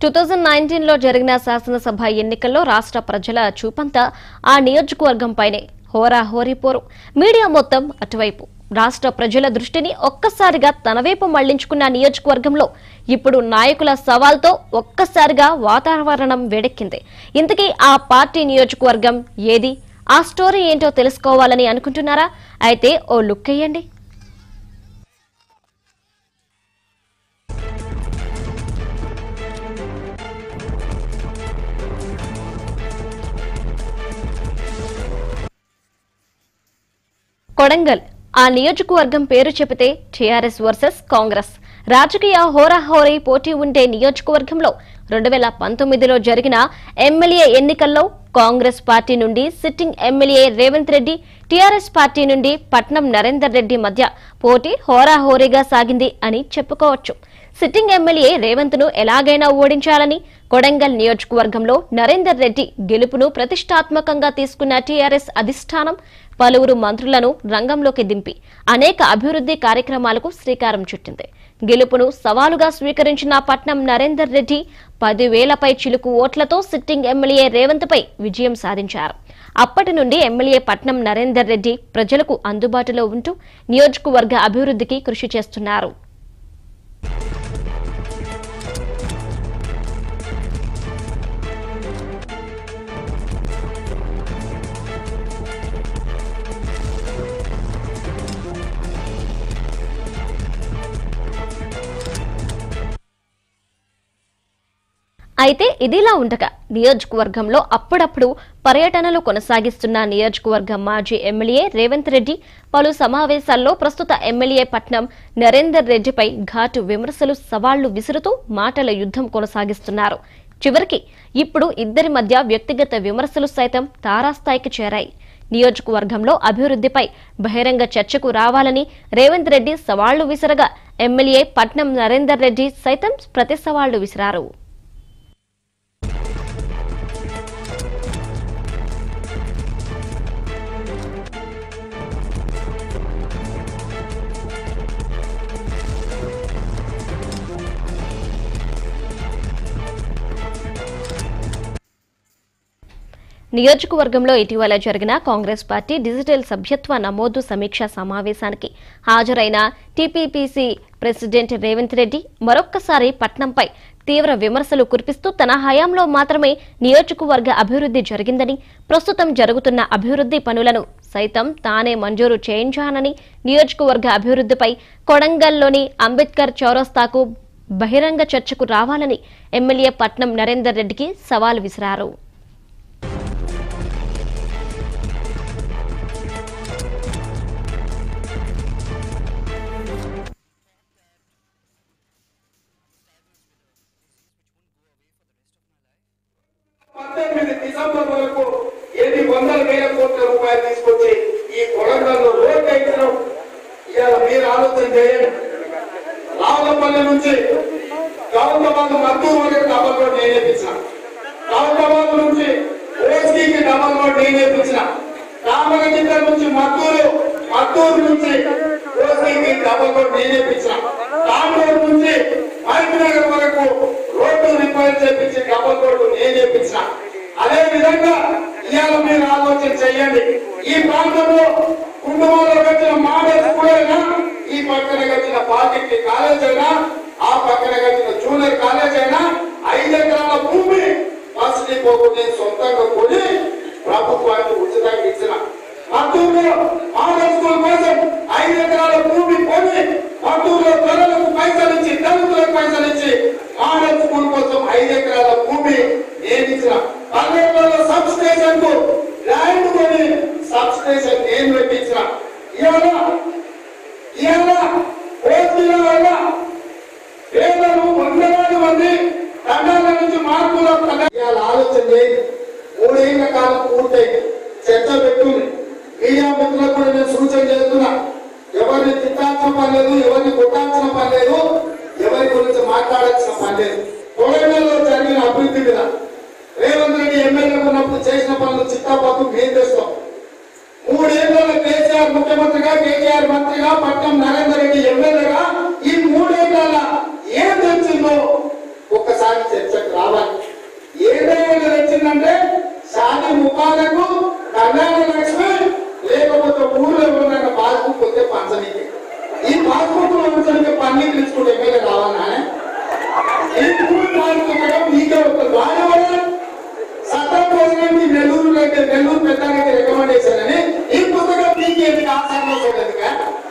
Two thousand nineteen లో జరిగిన శాసనసభ ఎన్నికల్లో రాష్ట్ర ప్రజల చూపంతా ఆ నియోజకవర్గంపైనే హోరా హోరీపోరు మీడియా మొత్తం అటువైపు రాష్ట్ర ప్రజల దృష్టిని ఒక్కసారిగా తన వైపు మళ్లించుకున్న నియోజకవర్గంలో ఇప్పుడు నాయకుల సవాల్తో ఒక్కసారిగా వాతావరణం వేడెక్కింది ఇంతకీ ఆ పార్టీ నియోజకవర్గం ఏది ఆ స్టోరీ ఏంటో తెలుసుకోవాలని అనుకుంటున్నారా అయితే ఓ లుక్ వేయండి కొడంగల్ ఆ నియోజకవర్గం పేరు చెబితే టీఆర్ఎస్ వర్సెస్ కాంగ్రెస్ రాజకీయ హోరాహోరీ పోటీ ఉండే నియోజకవర్గంలో రెండు వేల పంతొమ్మిదిలో జరిగిన ఎమ్మెల్యే ఎన్నికల్లో కాంగ్రెస్ పార్టీ నుండి sitting MLA Revanth Reddy TRS party నుండి పట్నం నరేందర్ రెడ్డి మధ్య పోటీ హోరాహోరీగా సాగింది అని చెప్పుకోవచ్చు సిట్టింగ్ ఎమ్మెల్యే రేవంత్ ను ఎలాగైనా ఓడించాలని కొడంగల్ నియోజకవర్గంలో నరేందర్ రెడ్డి గెలుపును ప్రతిష్టాత్మకంగా తీసుకున్న టీఆర్ఎస్ అధిష్టానం పలువురు మంత్రులను రంగంలోకి దింపి అనేక అభివృద్ధి కార్యక్రమాలకు శ్రీకారం చుట్టింది గెలుపును సవాలుగా స్వీకరించిన పట్నం నరేందర్ రెడ్డి పదివేలపై చిలుకు ఓట్లతో సిట్టింగ్ ఎమ్మెల్యే రేవంత్ పై విజయం సాధించారు అప్పటి నుండి ఎమ్మెల్యే పట్నం నరేందర్ రెడ్డి ప్రజలకు అందుబాటులో ఉంటూ నియోజకవర్గ అభివృద్ధికి కృషి చేస్తున్నారు అయితే ఇదిలా ఉండగా నియోజకవర్గంలో అప్పుడప్పుడు పర్యటనలు కొనసాగిస్తున్న నియోజకవర్గ మాజీ ఎమ్మెల్యే రేవంత్ రెడ్డి పలు సమావేశాల్లో ప్రస్తుత ఎమ్మెల్యే పట్నం నరేందర్ రెడ్డిపై ఘాటు విమర్శలు సవాళ్లు విసురుతూ మాటల యుద్ధం కొనసాగిస్తున్నారు చివరికి ఇప్పుడు ఇద్దరి మధ్య వ్యక్తిగత విమర్శలు సైతం తారాస్థాయికి చేరాయి నియోజకవర్గంలో అభివృద్ధిపై బహిరంగ చర్చకు రావాలని రేవంత్ రెడ్డి సవాళ్లు విసరగా ఎమ్మెల్యే పట్నం నరేందర్ రెడ్డి సైతం ప్రతి సవాళ్లు విసిరారు నియోజకవర్గంలో ఇటీవల జరిగిన కాంగ్రెస్ పార్టీ డిజిటల్ సభ్యత్వ నమోదు సమీక్ష సమావేశానికి హాజరైన టీపీపీసీ ప్రెసిడెంట్ రేవంత్ రెడ్డి మరొక్కసారి పట్నంపై తీవ్ర విమర్శలు కురిపిస్తూ తన హయాంలో మాత్రమే నియోజకవర్గ అభివృద్ధి జరిగిందని ప్రస్తుతం జరుగుతున్న అభివృద్ధి పనులను సైతం తానే మంజూరు చేయించానని నియోజకవర్గ అభివృద్ధిపై కొడంగల్లోని అంబేద్కర్ చౌరస్తాకు బహిరంగ చర్చకు రావాలని ఎమ్మెల్యే పట్నం నరేందర్ రెడ్డికి సవాల్ విసిరారు పద్దెనిమిది డిసెంబర్ వరకు ఎన్ని వందల వేల కోట్ల రూపాయలు తీసుకొచ్చి ఈ కొడంగల్లో రోడ్ వేయించడం ఇవాళ మీరు ఆలోచన చేయండి రావులపల్లి నుంచి గౌతమాబాద్ మద్దూరు వరకు డబల్ రోడ్ నేనే ఇప్పించిన గౌతమాబాద్ నుంచి ఓస్కి డబల్ రోడ్ నేనే ఇప్పించిన రామగంజిద్దర్ నుంచి మద్దూరు మద్దూరు నుంచి ఓస్కి డబల్ రోడ్ నేనే ఇప్పించిన రామూరు నుంచి మహబూబ్నగర్ వరకు రోడ్డు రిపేర్ చేపించి డబల్ రోడ్డు నేను చేపించిన అదే విధంగా ఇవాళ మీరు ఆలోచన చేయండి ఈ ప్రాంతంలో కుటుంబంలో వచ్చిన మోడల్ స్కూల్ అయినా ఈ పక్కన కట్టిన పాలిటెక్నిక్ కాలేజ్ అయినా ఆ పక్కన కట్టిన జూనియర్ కాలేజ్ అయినా ఐదు ఎకరాల భూమి బస్ డిపోకు నేను సొంతంగా కొని ప్రభుత్వానికి ఉచితంగా ఇచ్చిన మద్దూరులో మోడల్ స్కూల్ కోసం ఐదు ఎకరాల భూమి కొని మద్దూరులో దొరలకు పైసలు ఇచ్చి దళితులకు పైసలు ఇచ్చి మోడల్ స్కూల్ కోసం ఐదు ఎకరాల భూమి నేను ఇచ్చిన పల్లెటూరులో సబ్ స్టేషన్ కు ల్యాండ్ కొని సబ్ స్టేషన్ నేను పెట్టించిన ఇవాళ ఇవాళ ఓసీల వల్ల పేదలు వందలాది మంది తండాల నుంచి మార్పుల ఇవాళ ఆలోచన చేయండి మూడేళ్ల కాలం పూర్తయింది చర్చ పెట్టుంది మీడియా మిత్రులకు కూడా నేను సూచన చేస్తున్నా ఎవరిని తిట్టాల్సిన పని లేదు ఎవరిని కొట్టాల్సిన పని లేదు ఎవరి గురించి మాట్లాడాల్సిన పని లేదు కొడంగల్లో జరిగిన అభివృద్ధి మీద రేవంత్ రెడ్డి ఎమ్మెల్యే ఉన్నప్పుడు చేసిన పనులు చిత్తాపత్తు మేం చేస్తాం మూడేళ్లలో కేసీఆర్ ముఖ్యమంత్రిగా కేటీఆర్ మంత్రిగా పట్నం నరేందర్ రెడ్డి ఎమ్మెల్యేగా ఈ మూడేళ్ల ఏం తెచ్చిందో ఒక్కసారి చర్చకు రా వచ్చిందంటే షాది ముబారకు కళ్యాణ లక్ష్మి లేకపోతే ఊర్లో ఎవరైనా పాస్బుక్ వస్తే పంచనీకి ఈ పాస్బుక్ పంచనీకి పన్నీ తీసుకుంటే ఎమ్మెల్యే రావాలా ఈ ఊరు పాస్బుక్ మీకే ఒక ద్వారా సత్తా ప్రెసిడెంట్ నెల్లూరు నెల్లూరు పెద్దానికి రికమెండేషన్ అని ఈ పుస్తకం మీకు ఎందుకు ఆసక్తి ఎందుకు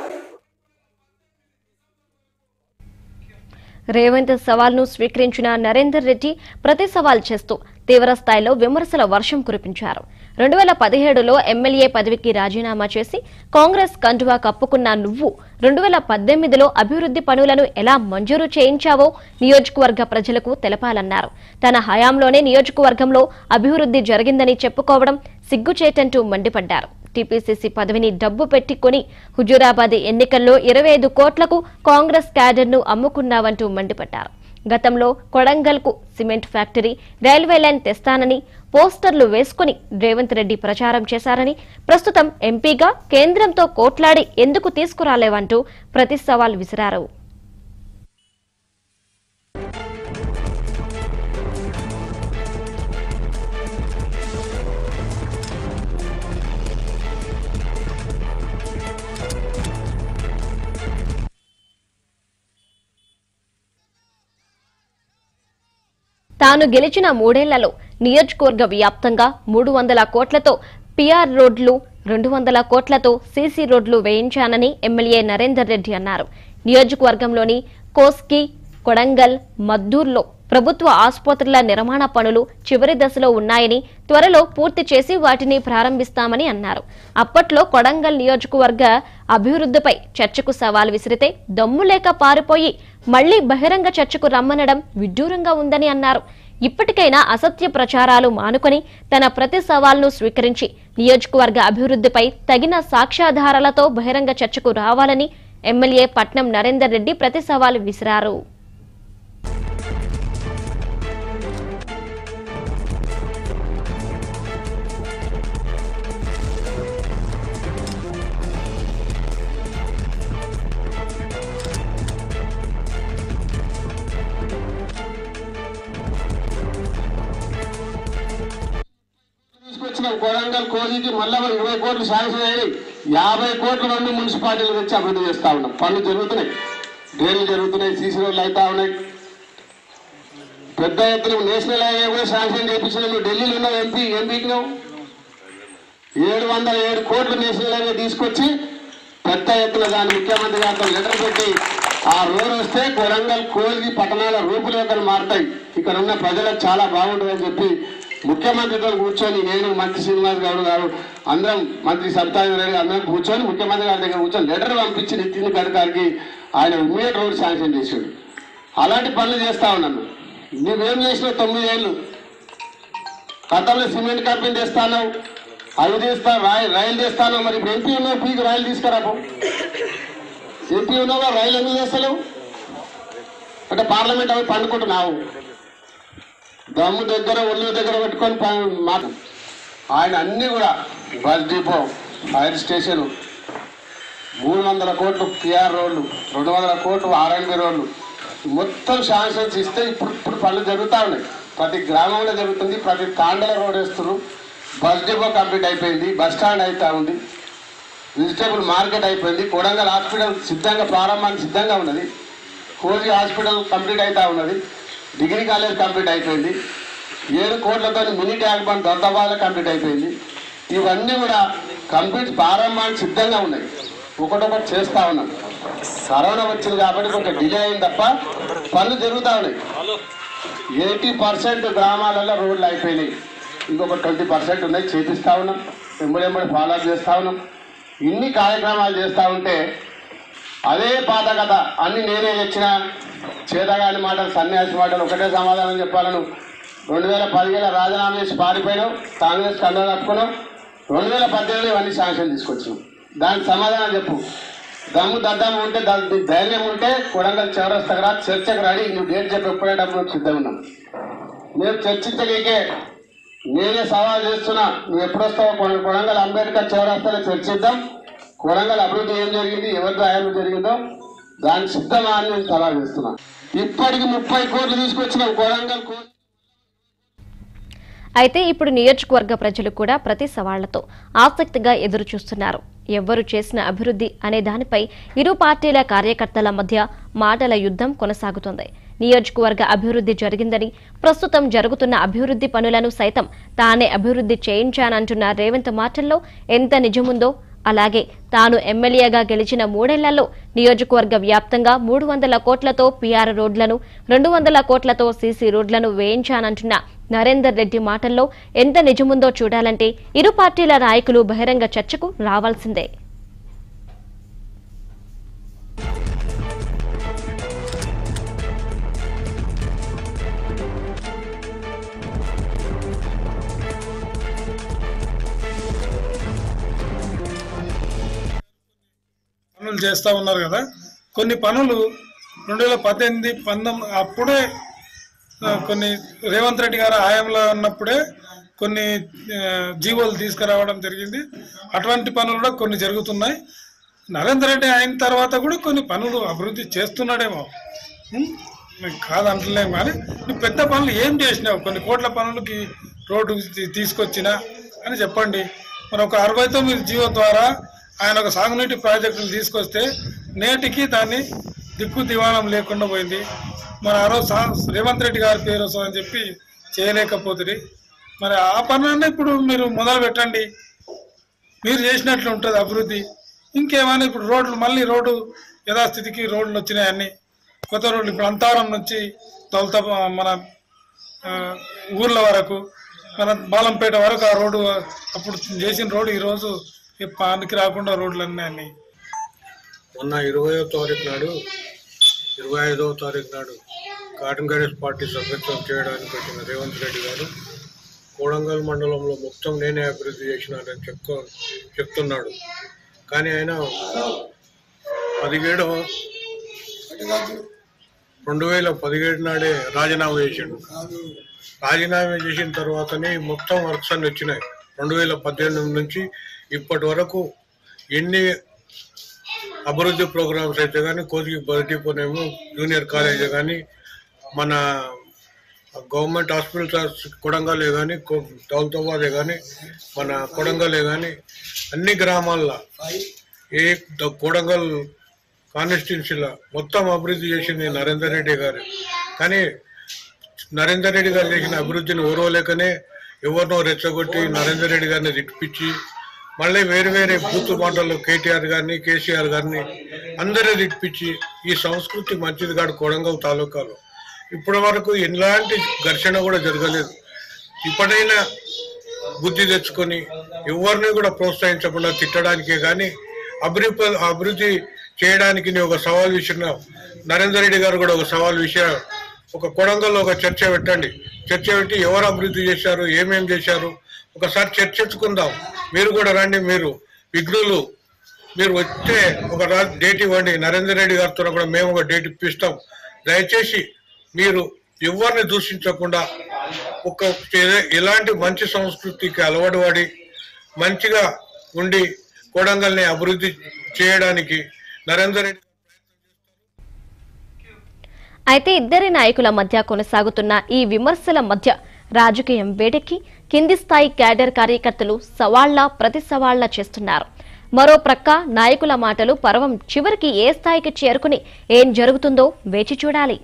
రేవంత్ సవాల్ను స్వీకరించిన నరేందర్ రెడ్డి ప్రతి సవాల్ చేస్తూ తీవ్ర స్థాయిలో విమర్శల వర్షం కురిపించారు రెండు వేల పదిహేడులో ఎమ్మెల్యే పదవికి రాజీనామా చేసి కాంగ్రెస్ కండువా కప్పుకున్న నువ్వు రెండు వేల పద్దెనిమిదిలో అభివృద్ధి పనులను ఎలా మంజూరు చేయించావో నియోజకవర్గ ప్రజలకు తెలపాలన్నారు తన హయాంలోనే నియోజకవర్గంలో అభివృద్ధి జరిగిందని చెప్పుకోవడం సిగ్గుచేటంటూ మండిపడ్డారు టీపీసీసీ పదవిని డబ్బు పెట్టుకుని హుజూరాబాద్ ఎన్నికల్లో ఇరవై ఐదు కోట్లకు కాంగ్రెస్ క్యాడర్ను అమ్ముకున్నావంటూ మండిపడ్డారు గతంలో కొడంగల్కు సిమెంట్ ఫ్యాక్టరీ రైల్వే లైన్ తెస్తానని పోస్టర్లు వేసుకుని రేవంత్ రెడ్డి ప్రచారం చేశారని ప్రస్తుతం ఎంపీగా కేంద్రంతో కోట్లాడి ఎందుకు తీసుకురాలేవంటూ ప్రతి సవాల్ విసిరారు తాను గెలిచిన మూడేళ్లలో నియోజకవర్గ వ్యాప్తంగా మూడు వందల కోట్లతో పిఆర్ రోడ్లు రెండు వందల కోట్లతో సీసీ రోడ్లు వేయించానని ఎమ్మెల్యే నరేందర్ రెడ్డి అన్నారు నియోజకవర్గంలోని కోస్కి కొడంగల్ మద్దూర్లో ప్రభుత్వ ఆసుపత్రుల నిర్మాణ పనులు చివరి దశలో ఉన్నాయని త్వరలో పూర్తి చేసి వాటిని ప్రారంభిస్తామని అన్నారు అప్పట్లో కొడంగల్ నియోజకవర్గ అభివృద్ధిపై చర్చకు సవాల్ విసిరితే దమ్ము లేక పారిపోయి మళ్లీ బహిరంగ చర్చకు రమ్మనడం విడ్డూరంగా ఉందని అన్నారు ఇప్పటికైనా అసత్య ప్రచారాలు మానుకొని తన ప్రతి సవాల్ను స్వీకరించి నియోజకవర్గ అభివృద్ధిపై తగిన సాక్ష్యాధారాలతో బహిరంగ చర్చకు రావాలని ఎమ్మెల్యే పట్నం నరేందర్ రెడ్డి ప్రతి సవాల్ విసిరారు తీసుకొచ్చిన కొరంగల్ కోజికి మళ్ళా మరి ఇరవై కోట్లు శాంక్షన్ అయ్యి యాభై కోట్ల మంది మున్సిపాలిటీలు తెచ్చి అభివృద్ధి చేస్తా ఉన్నాం పనులు జరుగుతున్నాయి డ్రైన్లు జరుగుతున్నాయి సీసీ రోడ్లు అవుతా ఉన్నాయి పెద్ద ఎత్తున నేషనల్ హైవే కూడా శాంక్షన్ చేయించిన నువ్వు ఢిల్లీలో ఉన్న ఎంపీ ఎంపీకి నువ్వు ఏడు వందల ఏడు కోట్లు నేషనల్ హైవే తీసుకొచ్చి పెద్ద ఎత్తున దాని ముఖ్యమంత్రి గారితో లెటర్ పెట్టి ఆ రోడ్ వస్తే కొరంగల్ కోల్గి పట్టణాల రూపురేఖలు మారుతాయి ఇక్కడ ఉన్న ప్రజలకు చాలా బాగుంటుందని చెప్పి ముఖ్యమంత్రితో కూర్చొని నేను మంత్రి శ్రీనివాస్ గౌడ్ గారు అందరం మంత్రి సత్యానంద రెడ్డి అందరం కూర్చొని ముఖ్యమంత్రి గారి దగ్గర కూర్చొని లెటర్ పంపించి నితిన్ గడ్కరీకి ఆయన ఇమ్మీడియట్ రోడ్ శాంక్షన్ చేసాడు అలాంటి పనులు చేస్తా ఉన్నాను నువ్వేం చేసినావు తొమ్మిది ఏళ్ళు గతంలో సిమెంట్ కంపెనీ తెస్తాను అవి తీస్తా రైలు రైలు తెస్తాను మరి ఇప్పుడు ఎంపీ ఉన్నావు పీకి రైలు తీసుకురాపు ఎంపీ ఉన్నావా రైలు ఎందుకు చేస్తలేవు అంటే పార్లమెంట్ అవి పండుకుంటున్నావు దమ్ము దగ్గర ఒళ్ళు దగ్గర పెట్టుకొని ప- మాట ఆయన అన్ని కూడా బస్ డిపో ఫైర్ స్టేషన్ మూడు వందల కోట్లు పిఆర్ రోడ్లు రెండు వందల కోట్లు ఆర్ఎన్బి రోడ్లు మొత్తం శాంక్షన్స్ ఇస్తే ఇప్పుడు ఇప్పుడు పనులు జరుగుతూ ఉన్నాయి ప్రతి గ్రామంలో జరుగుతుంది ప్రతి తాండల రోడ్ వేస్తున్నారు బస్ డిపో కంప్లీట్ అయిపోయింది బస్ స్టాండ్ అవుతా ఉంది వెజిటేబుల్ మార్కెట్ అయిపోయింది కొడంగల్ హాస్పిటల్ సిద్ధంగా ప్రారంభానికి సిద్ధంగా ఉన్నది కోజీ హాస్పిటల్ కంప్లీట్ అవుతా ఉన్నది డిగ్రీ కాలేజ్ కంప్లీట్ అయిపోయింది ఏడు కోట్లతో మినీ ట్యాంక్ బండ్ దొంతబాల కంప్లీట్ అయిపోయింది ఇవన్నీ కూడా కంప్లీట్ ప్రారంభానికి సిద్ధంగా ఉన్నాయి ఒకటొకటి చేస్తా ఉన్నాం కరోనా వచ్చింది కాబట్టి కొంచెం డిలే అయింది తప్ప పనులు జరుగుతూ ఉన్నాయి ఎయిటీ పర్సెంట్ గ్రామాలలో రోడ్లు అయిపోయినాయి ఇంకొక ట్వంటీ పర్సెంట్ ఉన్నాయి చేపిస్తా ఉన్నాం ఎంబడెంబడి ఫాలో అప్ చేస్తా ఉన్నాం ఇన్ని కార్యక్రమాలు చేస్తా ఉంటే అదే పాత కథ అన్ని నేనే తెచ్చిన చేతగాని మాటలు సన్యాసి మాటలు ఒకటే సమాధానం చెప్పాలను రెండు వేల పదిహేను రాజీనామా చేసి పారిపోయినావు కాంగ్రెస్ కండ కప్పుకున్నావు రెండు వేల పద్దెనిమిది ఇవన్నీ శాంక్షన్ తీసుకొచ్చినావు దానికి సమాధానం చెప్పు దమ్ము దద్దమ్మ ఉంటే దానికి ధైర్యం ఉంటే కొడంగల్ చివరస్తకు రా చర్చకు రాడి నువ్వు డేట్ చెప్పి ఎప్పుడేటప్పుడు సిద్ధంగా ఉన్నాం మేము చర్చించలేకే నేనే సవాల్ చేస్తున్నా నువ్వు ఎప్పుడు వస్తావో కొన- కొడంగల్ అంబేద్కర్ చౌరస్తాలో చర్చిద్దాం కొడంగల్ అభివృద్ధి ఏం జరిగింది ఎవరి రాయాలు జరిగిందో దానికి సిద్ధమా అని నేను సవాల్ చేస్తున్నా ఇప్పటికి ముప్పై కోట్లు తీసుకొచ్చినాం కొడంగల్ కో- అయితే ఇప్పుడు నియోజకవర్గ ప్రజలు కూడా ప్రతి సవాళ్లతో ఆసక్తిగా ఎదురు చూస్తున్నారు ఎవ్వరు చేసిన అభివృద్ధి అనే దానిపై ఇరు పార్టీల కార్యకర్తల మధ్య మాటల యుద్ధం కొనసాగుతోంది నియోజకవర్గ అభివృద్ధి జరిగిందని ప్రస్తుతం జరుగుతున్న అభివృద్ధి పనులను సైతం తానే అభివృద్ధి చేయించానంటున్న రేవంత్ మాటల్లో ఎంత నిజముందో అలాగే తాను ఎమ్మెల్యేగా గెలిచిన మూడేళ్లలో నియోజకవర్గ వ్యాప్తంగా మూడు వందల కోట్లతో పీఆర్ రోడ్లను రెండు వందల కోట్లతో సీసీ రోడ్లను వేయించానంటున్న నరేందర్ రెడ్డి మాటల్లో ఎంత నిజముందో చూడాలంటే ఇరు పార్టీల నాయకులు బహిరంగ చర్చకు రావాల్సిందే పనులు చేస్తూ ఉన్నారు కదా కొన్ని పనులు రెండు వేల పద్దెనిమిది పంతొమ్మిది అప్పుడే ఆ, కొన్ని రేవంత్ రెడ్డి గారు హయాంలో ఉన్నప్పుడే కొన్ని ఆ, జీవోలు తీసుకురావడం జరిగింది అటువంటి పనులు కూడా కొన్ని జరుగుతున్నాయి నరేందర్ రెడ్డి అయిన తర్వాత కూడా కొన్ని పనులు అభివృద్ధి చేస్తున్నాడేమో ఉం? మీకు కాదంటలేము కానీ నువ్వు పెద్ద పనులు ఏం చేసినావు కొన్ని కోట్ల పనులకి రోడ్డు తీ- తీసుకొచ్చినా అని చెప్పండి మరి ఒక అరవై తొమ్మిది జీవో ద్వారా ఆయన ఒక సాగునీటి ప్రాజెక్టులు తీసుకొస్తే నేటికి దాన్ని దిక్కు దివాణం లేకుండా పోయింది మరి ఆ రోజు సా- రేవంత్ రెడ్డి గారి పేరు వస్తుందని చెప్పి చేయలేకపోతుంది మరి ఆ పనులన్నీ ఇప్పుడు మీరు మొదలు పెట్టండి మీరు చేసినట్లు ఉంటుంది అభివృద్ధి ఇంకేమైనా ఇప్పుడు రోడ్లు మళ్ళీ రోడ్డు యథాస్థితికి రోడ్లు వచ్చినాయి అన్ని కొత్త రోడ్లు ఇప్పుడు అంతారం నుంచి తొలత మన ఆ, ఊర్ల వరకు మన బాలంపేట వరకు ఆ రోడ్డు అప్పుడు చేసిన రోడ్డు ఈరోజు పానికి రాకుండా రోడ్లు అన్నీ అన్ని మొన్న ఇరవయో తారీఖు నాడు ఇరవై ఐదవ తారీఖు నాడు కాటన్ గణేష్ పార్టీ సభ్యత్వం చేయడానికి వచ్చిన రేవంత్ రెడ్డి గారు కోడంగల్ మండలంలో మొత్తం నేనే అభివృద్ధి చేసినానని చెప్తూ చెప్తున్నాడు కానీ ఆయన పదిహేడవ రెండు వేల పదిహేడు నాడే రాజీనామా చేసిండు రాజీనామా చేసిన తర్వాతనే ఈ మొత్తం వర్క్స్ అన్ని వచ్చినాయి రెండు వేల పద్దెనిమిది నుంచి ఇప్పటి వరకు ఎన్ని అభివృద్ధి ప్రోగ్రామ్స్ అయితే కానీ కోసికి బదిలీపోనేమో జూనియర్ కాలేజ్ కానీ మన గవర్నమెంట్ హాస్పిటల్స్ కొడంగలే కానీ దౌలతాబాదే కానీ మన కొడంగలే కానీ అన్ని గ్రామాల్లో ఏ ద- కొడంగల్ కాన్స్టిట్యున్సీలో మొత్తం అభివృద్ధి చేసింది నరేందర్ రెడ్డి గారు కానీ నరేందర్ రెడ్డి గారు చేసిన అభివృద్ధిని ఓరవలేకనే ఎవరినో రెచ్చగొట్టి నరేందర్ రెడ్డి గారిని తిప్పించి మళ్ళీ వేరు వేరే బూత్ మాటల్లో కేటీఆర్ గారిని కేసీఆర్ గారిని అందరూ తిప్పించి ఈ సంస్కృతి మంచిది కాదు కొడంగల్ తాలూకాలో ఇప్పటి వరకు ఎలాంటి ఘర్షణ కూడా జరగలేదు ఇప్పుడైనా బుద్ధి తెచ్చుకొని ఎవరిని కూడా ప్రోత్సహించకుండా తిట్టడానికే కానీ అభివృద్ధి అభివృద్ధి చేయడానికి నీ ఒక సవాల్ విసిరినావు నరేందర్ రెడ్డి గారు కూడా ఒక సవాల్ విసిరారు ఒక కొడంగల్లో ఒక చర్చ పెట్టండి చర్చ పెట్టి ఎవరు అభివృద్ధి చేశారు ఏమేం చేశారు ఒకసారి చర్చించుకుందాం మీరు కూడా రండి మీరు విఘ్నులు మీరు వస్తే ఒక రా- డేట్ ఇవ్వండి నరేందర్ రెడ్డి గారితో కూడా మేము ఒక డేట్ ఇప్పిస్తాం దయచేసి మీరు ఎవరిని దూషించకుండా ఒక ఏ- ఎలాంటి మంచి సంస్కృతికి అలవాటు పడి మంచిగా ఉండి కొడంగల్ని అభివృద్ధి చేయడానికి నరేందర్ రెడ్డి అయితే ఇద్దరి నాయకుల మధ్య కొనసాగుతున్న ఈ విమర్శల మధ్య రాజకీయం వేడెక్కి కింది స్థాయి క్యాడర్ కార్యకర్తలు సవాళ్ల ప్రతి సవాళ్ల చేస్తున్నారు మరో ప్రక్క నాయకుల మాటలు పర్వం చివరికి ఏ స్థాయికి చేరుకుని ఏం జరుగుతుందో వేచి చూడాలి